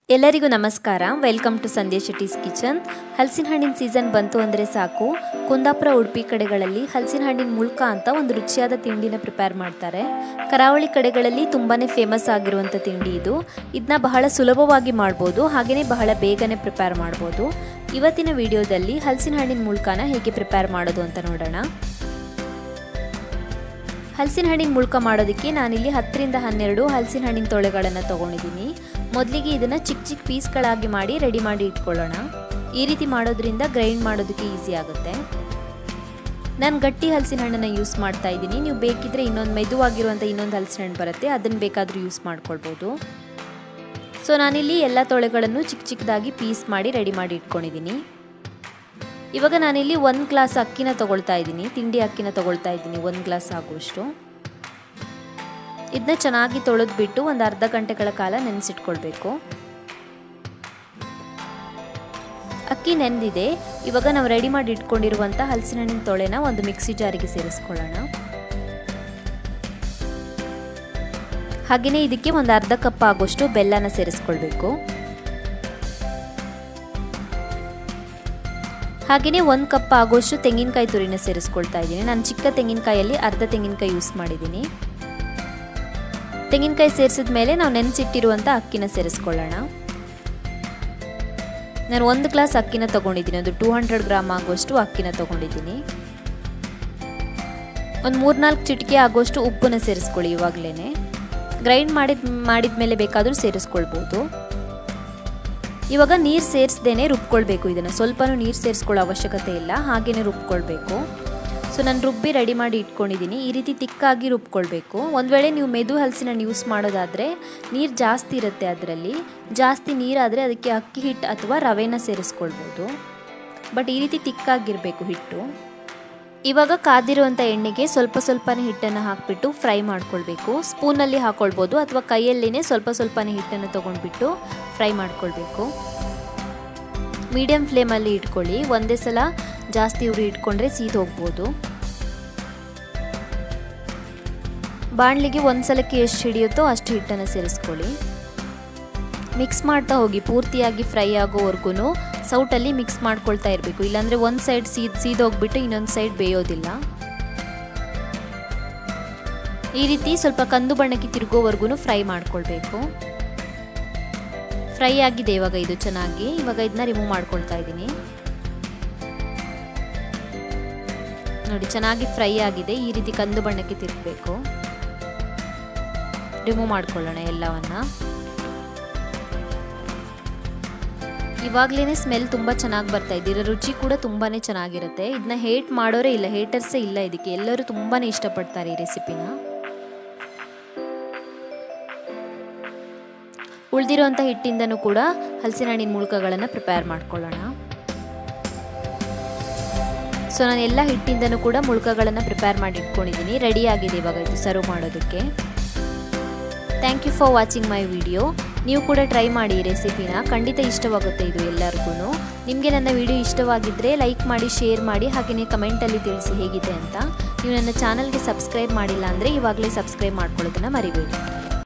ಎಲ್ಲರಿಗೂ ನಮಸ್ಕಾರ welcome to Sandhya Shetty's kitchen ಹಲಸಿನ ಹಣ್ಣಿನ ಸೀಸನ್ ಬಂತು ಅಂದರೆ ಸಾಕು ಕುಂದಾಪುರ ಉಡುಪಿ ಕಡೆಗಳಲ್ಲಿ ಹಲಸಿನ ಹಣ್ಣಿನ ಮುಳ್ಕ ಅಂತ ಒಂದು ರುಚಿಯಾದ ತಿಂಡಿನ ಪ್ರಿಪೇರ್ ಮಾಡ್ತಾರೆ ಕರಾವಳಿ ಕಡೆಗಳಲ್ಲಿ ತುಂಬಾ ಫೇಮಸ್ ಆಗಿರುವಂಥ ತಿಂಡಿ ಇದು ಇದನ್ನ ಬಹಳ ಸುಲಭವಾಗಿ ಮಾಡ್ಬೋದು ಹಾಗೆಯೇ ಬಹಳ ಬೇಗನೆ ಪ್ರಿಪೇರ್ ಮಾಡ್ಬೋದು ಇವತ್ತಿನ ವಿಡಿಯೋದಲ್ಲಿ ಹಲಸಿನ ಹಣ್ಣಿನ ಮುಳ್ಕನ ಹೇಗೆ ಪ್ರಿಪೇರ್ ಮಾಡೋದು ಅಂತ ನೋಡೋಣ ಹಲಸಿನ ಹಣ್ಣಿನ ಮುಳ್ಕ ಮಾಡೋದಕ್ಕೆ ನಾನಿಲ್ಲಿ ಹತ್ತರಿಂದ ಹನ್ನೆರಡು ಹಲಸಿನ ಹಣ್ಣಿನ ತೊಳೆಗಳನ್ನು ತೊಗೊಂಡಿದ್ದೀನಿ ಮೊದಲಿಗೆ ಇದನ್ನು ಚಿಕ್ಕ ಚಿಕ್ಕ ಪೀಸ್ಗಳಾಗಿ ಮಾಡಿ ರೆಡಿ ಮಾಡಿ ಇಟ್ಕೊಳ್ಳೋಣ ಈ ರೀತಿ ಮಾಡೋದ್ರಿಂದ ಗ್ರೈಂಡ್ ಮಾಡೋದಕ್ಕೆ ಈಸಿ ಆಗುತ್ತೆ ನಾನು ಗಟ್ಟಿ ಹಲಸಿನ ಹಣ್ಣನ್ನು ಯೂಸ್ ಮಾಡ್ತಾ ಇದ್ದೀನಿ ನೀವು ಬೇಕಿದ್ರೆ ಇನ್ನೊಂದು ಮೆದುವಾಗಿರುವಂಥ ಇನ್ನೊಂದು ಹಲಸಿನ ಹಣ್ಣು ಬರುತ್ತೆ ಅದನ್ನು ಬೇಕಾದರೂ ಯೂಸ್ ಮಾಡ್ಕೊಳ್ಬೋದು ಸೊ ನಾನಿಲ್ಲಿ ಎಲ್ಲ ತೊಳೆಗಳನ್ನು ಚಿಕ್ಕ ಚಿಕ್ಕದಾಗಿ ಪೀಸ್ ಮಾಡಿ ರೆಡಿ ಮಾಡಿ ಇಟ್ಕೊಂಡಿದ್ದೀನಿ ಇವಾಗ ನಾನಿಲ್ಲಿ ಒಂದು ಗ್ಲಾಸ್ ಅಕ್ಕಿನ ತೊಗೊಳ್ತಾ ಇದ್ದೀನಿ ತಿಂಡಿ ಅಕ್ಕಿನ ತೊಗೊಳ್ತಾ ಇದ್ದೀನಿ ಒಂದು ಗ್ಲಾಸ್ ಆಗುವಷ್ಟು ಇದನ್ನ ಚೆನ್ನಾಗಿ ತೊಳೆದ್ಬಿಟ್ಟು ಒಂದು ಅರ್ಧ ಗಂಟೆಗಳ ಕಾಲ ನೆನೆಸಿಟ್ಕೊಳ್ಬೇಕು ಅಕ್ಕಿ ನೆನೆದಿದೆ ಇವಾಗ ನಾವು ರೆಡಿ ಮಾಡಿ ಇಟ್ಕೊಂಡಿರುವಂಥ ಹಲಸಿನ ಹಣ್ಣಿನ ತೊಳೆನ ಒಂದು ಮಿಕ್ಸಿ ಜಾರಿಗೆ ಸೇರಿಸ್ಕೊಳ್ಳೋಣ ಹಾಗೆಯೇ ಇದಕ್ಕೆ ಒಂದು ಅರ್ಧ ಕಪ್ ಆಗೋಷ್ಟು ಬೆಲ್ಲನ ಸೇರಿಸ್ಕೊಳ್ಬೇಕು ಹಾಗೆಯೇ ಒಂದು ಕಪ್ ಆಗೋಷ್ಟು ತೆಂಗಿನಕಾಯಿ ತುರಿನ ಸೇರಿಸ್ಕೊಳ್ತಾ ಇದ್ದೀನಿ ನಾನು ಚಿಕ್ಕ ತೆಂಗಿನಕಾಯಲ್ಲಿ ಅರ್ಧ ತೆಂಗಿನಕಾಯಿ ಯೂಸ್ ಮಾಡಿದ್ದೀನಿ ತೆಂಗಿನಕಾಯಿ ಸೇರಿಸಿದ ಮೇಲೆ ನಾವು ನೆನೆಸಿಟ್ಟಿರುವಂಥ ಅಕ್ಕಿನ ಸೇರಿಸ್ಕೊಳ್ಳೋಣ ನಾನು ಒಂದು ಗ್ಲಾಸ್ ಅಕ್ಕಿನ ತೊಗೊಂಡಿದ್ದೀನಿ ಒಂದು ಟೂ ಹಂಡ್ರೆಡ್ ಗ್ರಾಮ್ ಆಗುವಷ್ಟು ಅಕ್ಕಿನ ತೊಗೊಂಡಿದ್ದೀನಿ ಒಂದು ಮೂರ್ನಾಲ್ಕು ಚಿಟಿಕೆ ಆಗುವಷ್ಟು ಉಪ್ಪನ್ನ ಸೇರಿಸ್ಕೊಳ್ಳಿ ಇವಾಗಲೇ ಗ್ರೈಂಡ್ ಮಾಡಿದ ಮಾಡಿದ ಮೇಲೆ ಬೇಕಾದರೂ ಸೇರಿಸ್ಕೊಳ್ಬೋದು ಇವಾಗ ನೀರು ಸೇರಿಸ್ದೇನೆ ರುಬ್ಕೊಳ್ಬೇಕು ಇದನ್ನು ಸ್ವಲ್ಪನೂ ನೀರು ಸೇರಿಸ್ಕೊಳ್ಳೋ ಅವಶ್ಯಕತೆ ಇಲ್ಲ ಹಾಗೇನೆ ರುಬ್ಕೊಳ್ಬೇಕು ಸೊ ನಾನು ರುಬ್ಬಿ ರೆಡಿ ಮಾಡಿ ಇಟ್ಕೊಂಡಿದ್ದೀನಿ ಈ ರೀತಿ ತಿಕ್ಕಾಗಿ ರುಬ್ಕೊಳ್ಬೇಕು ಒಂದು ವೇಳೆ ನೀವು ಮೆದು ಹಲಸಿನ ಯೂಸ್ ಮಾಡೋದಾದರೆ ನೀರು ಜಾಸ್ತಿ ಇರುತ್ತೆ ಅದರಲ್ಲಿ ಜಾಸ್ತಿ ನೀರಾದರೆ ಅದಕ್ಕೆ ಅಕ್ಕಿ ಹಿಟ್ಟು ಅಥವಾ ರವೆನ ಸೇರಿಸ್ಕೊಳ್ಬೋದು ಬಟ್ ಈ ರೀತಿ ತಿಕ್ಕಾಗಿರಬೇಕು ಹಿಟ್ಟು ಇವಾಗ ಕಾದಿರುವಂಥ ಎಣ್ಣೆಗೆ ಸ್ವಲ್ಪ ಸ್ವಲ್ಪನೇ ಹಿಟ್ಟನ್ನು ಹಾಕಿಬಿಟ್ಟು ಫ್ರೈ ಮಾಡ್ಕೊಳ್ಬೇಕು ಸ್ಪೂನಲ್ಲಿ ಹಾಕ್ಕೊಳ್ಬೋದು ಅಥವಾ ಕೈಯಲ್ಲಿನೇ ಸ್ವಲ್ಪ ಸ್ವಲ್ಪನೇ ಹಿಟ್ಟನ್ನು ತೊಗೊಂಡ್ಬಿಟ್ಟು ಫ್ರೈ ಮಾಡ್ಕೊಳ್ಬೇಕು ಮೀಡಿಯಮ್ ಫ್ಲೇಮಲ್ಲಿ ಇಟ್ಕೊಳ್ಳಿ ಒಂದೇ ಸಲ ಜಾಸ್ತಿ ಉರಿ ಇಟ್ಕೊಂಡ್ರೆ ಸೀದ್ ಹೋಗ್ಬೋದು ಬಾಣಲಿಗೆ ಒಂದು ಸಲಕ್ಕೆ ಎಷ್ಟು ಹಿಡಿಯುತ್ತೋ ಅಷ್ಟು ಹಿಟ್ಟನ್ನು ಸೇರಿಸ್ಕೊಳ್ಳಿ ಮಿಕ್ಸ್ ಮಾಡ್ತಾ ಹೋಗಿ ಪೂರ್ತಿಯಾಗಿ ಫ್ರೈ ಆಗೋವರೆಗೂ ಸೌಟಲ್ಲಿ ಮಿಕ್ಸ್ ಮಾಡ್ಕೊಳ್ತಾ ಇರಬೇಕು ಇಲ್ಲಾಂದರೆ ಒಂದು ಸೈಡ್ ಸೀದ್ ಸೀದೋಗ್ಬಿಟ್ಟು ಇನ್ನೊಂದು ಸೈಡ್ ಬೇಯೋದಿಲ್ಲ ಈ ರೀತಿ ಸ್ವಲ್ಪ ಕಂದು ಬಣ್ಣಕ್ಕೆ ತಿರುಗೋವರೆಗೂ ಫ್ರೈ ಮಾಡ್ಕೊಳ್ಬೇಕು ಫ್ರೈ ಆಗಿದೆ ಇವಾಗ ಇದು ಚೆನ್ನಾಗಿ ಇವಾಗ ಇದನ್ನ ರಿಮೂವ್ ಮಾಡ್ಕೊಳ್ತಾ ಇದ್ದೀನಿ ನೋಡಿ ಚೆನ್ನಾಗಿ ಫ್ರೈ ಆಗಿದೆ ಈ ರೀತಿ ಕಂದು ಬಣ್ಣಕ್ಕೆ ತಿರುಗಬೇಕು ರಿಮೂವ್ ಮಾಡ್ಕೊಳ್ಳೋಣ ಎಲ್ಲವನ್ನ ಇವಾಗಲೇ ಸ್ಮೆಲ್ ತುಂಬ ಚೆನ್ನಾಗಿ ಬರ್ತಾ ಇದೆ ಇದರ ರುಚಿ ಕೂಡ ತುಂಬಾ ಚೆನ್ನಾಗಿರುತ್ತೆ ಇದನ್ನ ಹೇಟ್ ಮಾಡೋರೇ ಇಲ್ಲ ಹೇಟರ್ಸೇ ಇಲ್ಲ ಇದಕ್ಕೆ ಎಲ್ಲರೂ ತುಂಬಾ ಇಷ್ಟಪಡ್ತಾರೆ ಈ ರೆಸಿಪಿನ ಉಳಿದಿರುವಂಥ ಹಿಟ್ಟಿಂದನೂ ಕೂಡ ಹಲಸಿನ ಹಣ್ಣಿನ ಮುಳ್ಕಗಳನ್ನು ಪ್ರಿಪೇರ್ ಮಾಡ್ಕೊಳ್ಳೋಣ ಸೊ ನಾನು ಎಲ್ಲ ಹಿಟ್ಟಿಂದನೂ ಕೂಡ ಮುಳ್ಕಗಳನ್ನು ಪ್ರಿಪೇರ್ ಮಾಡಿ ಇಟ್ಕೊಂಡಿದ್ದೀನಿ ರೆಡಿ ಆಗಿದೆ ಇವಾಗ ಇದು ಸರ್ವ್ ಮಾಡೋದಕ್ಕೆ thank you for watching my video ನೀವು ಕೂಡ ಟ್ರೈ ಮಾಡಿ ಈ ರೆಸಿಪಿನ ಖಂಡಿತ ಇಷ್ಟವಾಗುತ್ತೆ ಇದು ಎಲ್ಲರಿಗೂ ನಿಮಗೆ ನನ್ನ ವಿಡಿಯೋ ಇಷ್ಟವಾಗಿದ್ದರೆ ಲೈಕ್ ಮಾಡಿ ಶೇರ್ ಮಾಡಿ ಹಾಗೆಯೇ ಕಮೆಂಟಲ್ಲಿ ತಿಳಿಸಿ ಹೇಗಿದೆ ಅಂತ ನೀವು ನನ್ನ ಚಾನಲ್ಗೆ ಸಬ್ಸ್ಕ್ರೈಬ್ ಮಾಡಿಲ್ಲ ಅಂದರೆ ಇವಾಗಲೇ ಸಬ್ಸ್ಕ್ರೈಬ್ ಮಾಡ್ಕೊಳ್ಳೋದನ್ನು ಮರಿಬೇಡಿ